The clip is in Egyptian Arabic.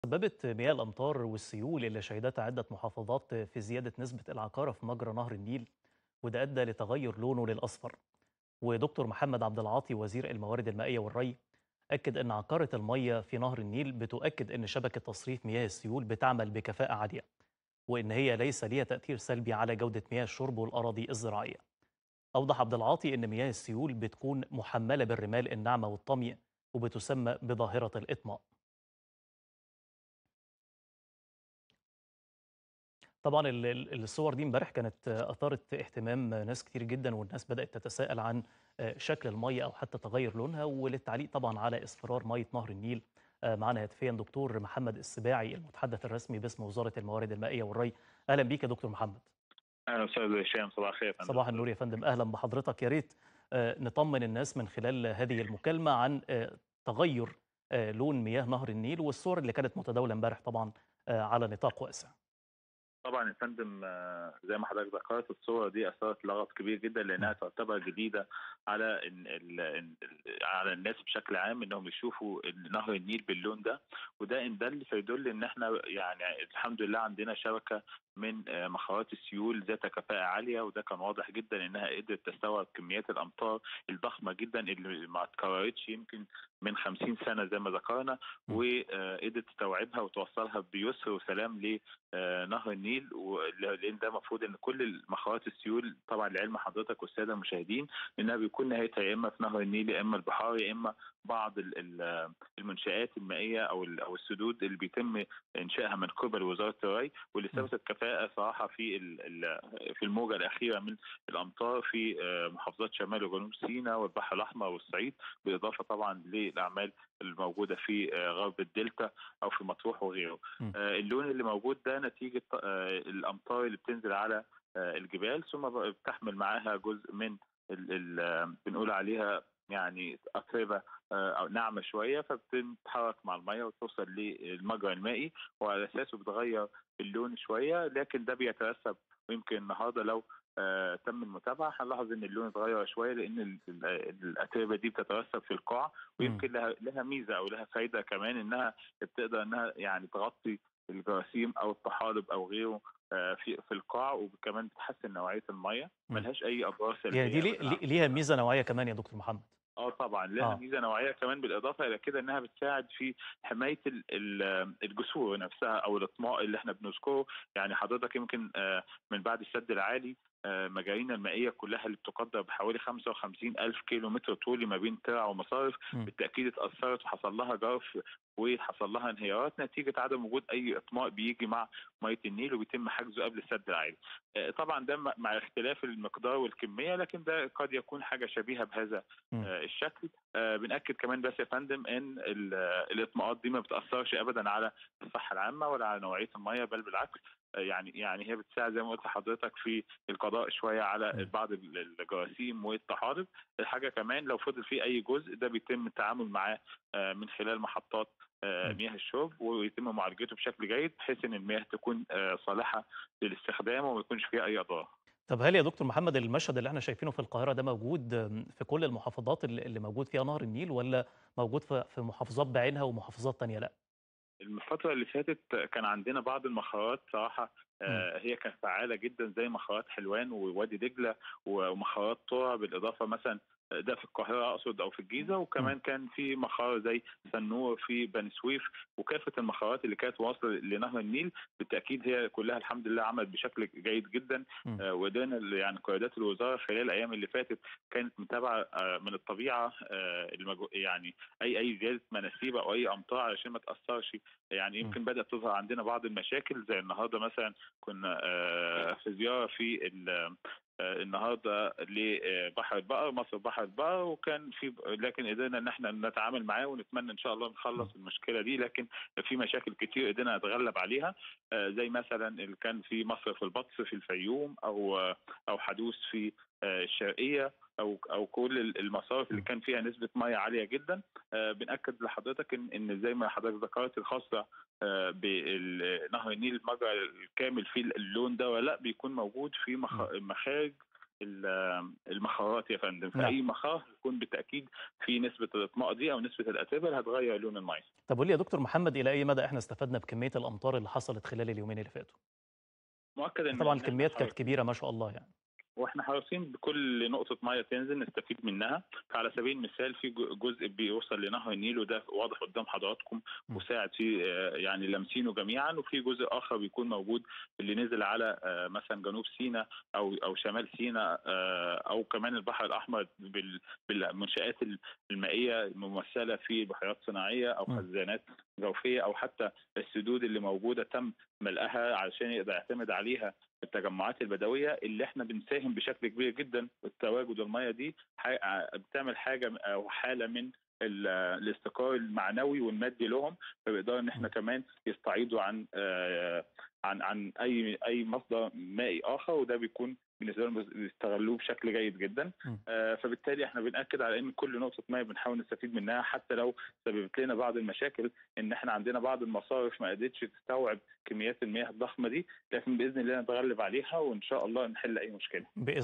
سببت مياه الأمطار والسيول اللي شهدتها عدة محافظات في زيادة نسبة العقارة في مجرى نهر النيل وده أدى لتغير لونه للأصفر ودكتور محمد عبد العاطي وزير الموارد المائية والري أكد أن عقارة المية في نهر النيل بتؤكد أن شبكة تصريف مياه السيول بتعمل بكفاءة عالية وأن هي ليس ليها تأثير سلبي على جودة مياه الشرب والأراضي الزراعية أوضح عبد العاطي أن مياه السيول بتكون محملة بالرمال الناعمة والطمي وبتسمى بظاهرة الإطماء طبعا ال- ال- الصور دي امبارح كانت اثارت اهتمام ناس كتير جدا والناس بدات تتساءل عن شكل الميه او حتى تغير لونها وللتعليق طبعا على اصفرار ميه نهر النيل معنا هاتفيا دكتور محمد السباعي المتحدث الرسمي باسم وزاره الموارد المائيه والري اهلا بيك يا دكتور محمد اهلا استاذ هشام صباح الخير يا فندم. صباح النور يا فندم اهلا بحضرتك يا ريت آه، نطمن الناس من خلال هذه المكالمه عن آه، تغير آه، لون مياه نهر النيل والصور اللي كانت متداوله امبارح طبعا آه، على نطاق واسع طبعا يا فندم آه، زي ما حضرتك ذكرت الصوره دي اثارت لغط كبير جدا لانها تعتبر جديده على ال ال ال على الناس بشكل عام انهم يشوفوا نهر النيل باللون ده وده ان دل فيدل ان احنا يعني الحمد لله عندنا شبكه من آه، مخارات السيول ذات كفاءه عاليه وده كان واضح جدا انها قدرت تستوعب كميات الامطار الضخمه جدا اللي ما اتكررتش يمكن من 50 سنه زي ما ذكرنا م. وقدرت تستوعبها وتوصلها بيسر وسلام لنهر النيل و- لان ده المفروض ان كل مخارات السيول طبعا لعلم حضرتك والساده المشاهدين انها بيكون نهايتها يا اما في نهر النيل يا اما البحار يا اما بعض ال- ال- المنشات المائيه او ال- او السدود اللي بيتم انشائها من قبل وزاره الري واللي م. ثبتت كفاءه صراحه في ال- ال- في الموجه الاخيره من الامطار في آه، محافظات شمال وجنوب سيناء والبحر الاحمر والصعيد بالاضافه طبعا للاعمال الموجوده في آه، غرب الدلتا او في مطروح وغيره. م. آه، اللون اللي موجود ده نتيجه آه، الامطار اللي بتنزل على آه، الجبال ثم بقى بتحمل معاها جزء من ال- ال- آه، بنقول عليها يعني اتربه آه، او ناعمه شويه فبتتحرك مع الميه وتوصل للمجرى المائي وعلى اساسه بتغير اللون شويه لكن ده بيترسب ويمكن النهارده لو آه، تم المتابعه هنلاحظ ان اللون اتغير شويه لان ال- ال- الاتربه دي بتترسب في القاع ويمكن لها لها ميزه او لها فايده كمان انها بتقدر انها يعني تغطي الجراثيم او الطحالب او غيره آه، في في القاع وكمان بتحسن نوعيه الميه م. ملهاش اي اضرار سلبيه يعني دي لي- أبداً. لي- ليها ميزه نوعيه كمان يا دكتور محمد اه طبعا لها آه. ميزه نوعيه كمان بالاضافه الى كده انها بتساعد في حمايه ال- ال- الجسور نفسها او الاطماء اللي احنا بنذكره يعني حضرتك يمكن آه، من بعد السد العالي آه، مجارينا المائيه كلها اللي بتقدر بحوالي 55 الف كيلو متر طولي ما بين ترع ومصارف م. بالتاكيد اتاثرت وحصل لها جرف وحصل لها انهيارات نتيجه عدم وجود اي اطماء بيجي مع ميه النيل وبيتم حجزه قبل السد العالي. آه، طبعا ده مع- مع اختلاف المقدار والكميه لكن ده قد يكون حاجه شبيهه بهذا م. آه، الشكل آه، بنأكد كمان بس يا فندم ان ال- آه، الاطماءات دي ما بتأثرش ابدا على الصحة العامة ولا على نوعية المية بل بالعكس آه، يعني يعني هي بتساعد زي ما قلت لحضرتك في القضاء شوية على م. بعض ال- الجراثيم والطحالب الحاجة كمان لو فضل فيه أي جزء ده بيتم التعامل معاه آه، من خلال محطات آه، م. مياه الشرب ويتم معالجته بشكل جيد بحيث ان المياه تكون آه، صالحة للاستخدام وما يكونش فيها أي أضرار. طب هل يا دكتور محمد المشهد اللي احنا شايفينه في القاهرة ده موجود آم، في كل المحافظات اللي اللي موجود فيها نهر النيل ولا موجود في في محافظات بعينها ومحافظات تانية لا؟ الفترة اللي فاتت كان عندنا بعض المخارات صراحة آه، هي كانت فعالة جدا زي مخارات حلوان ووادي دجلة ومخارات طرع بالإضافة مثلا ده في القاهرة أقصد أو في الجيزة وكمان كان في مخار زي سنور في بني سويف وكافة المخارات اللي كانت واصلة لنهر النيل بالتأكيد هي كلها الحمد لله عملت بشكل جيد جدا م. آه، وقدرنا ال- يعني قيادات الوزارة خلال الأيام اللي فاتت كانت متابعة آه، من الطبيعة آه، المجو... يعني أي أي زيادة مناسيب أو أي أمطار علشان ما تأثرش يعني يمكن بدأت تظهر عندنا بعض المشاكل زي النهارده مثلا كنا آه، في زيارة في ال- آه، النهارده لبحر البقر مصر بحر البقر وكان في لكن قدرنا ان احنا نتعامل معاه ونتمنى ان شاء الله نخلص المشكله دي لكن في مشاكل كتير قدرنا نتغلب عليها آه، زي مثلا اللي كان في مصرف البطس في الفيوم او آه، او حدوث في آه، الشرقيه او او كل المصارف اللي كان فيها نسبه ميه عاليه جدا آه، بناكد لحضرتك ان ان زي ما حضرتك ذكرت الخاصه آه، بنهر النيل المجرى الكامل فيه اللون ده ولا لا بيكون موجود في مخ- مخارج ال- المخارات يا فندم نعم. فاي مخار يكون بالتاكيد في نسبه الاطماء دي او نسبه الاتربه اللي هتغير لون الميه طب قول لي يا دكتور محمد الى اي مدى احنا استفدنا بكميه الامطار اللي حصلت خلال اليومين اللي فاتوا مؤكد ان طبعا إن إحنا الكميات كانت حريصين- كبيره ما شاء الله يعني واحنا حريصين بكل نقطة مية تنزل نستفيد منها فعلى سبيل المثال في جو- جزء بيوصل لنهر النيل وده واضح قدام حضراتكم م. وساعد فيه آه، يعني لامسينه جميعا وفي جزء آخر بيكون موجود اللي نزل على آه، مثلا جنوب سيناء أو أو شمال سيناء آه، أو كمان البحر الأحمر بال- بالمنشآت المائية الممثلة في بحيرات صناعية أو م. خزانات جوفية أو حتى السدود اللي موجودة تم ملئها علشان يقدر يعتمد عليها التجمعات البدويه اللي احنا بنساهم بشكل كبير جدا التواجد الميه دي ح- بتعمل حاجه او حاله من ال- الاستقرار المعنوي والمادي لهم فبيقدروا ان احنا كمان يستعيضوا عن آه، عن عن اي اي مصدر مائي اخر وده بيكون بالنسبه لهم بيستغلوه بشكل جيد جدا م. آه، فبالتالي احنا بناكد على ان كل نقطه ميه بنحاول نستفيد منها حتى لو سببت لنا بعض المشاكل ان احنا عندنا بعض المصارف ما قدرتش تستوعب كميات المياه الضخمه دي لكن باذن الله نتغلب عليها وان شاء الله نحل اي مشكله باذن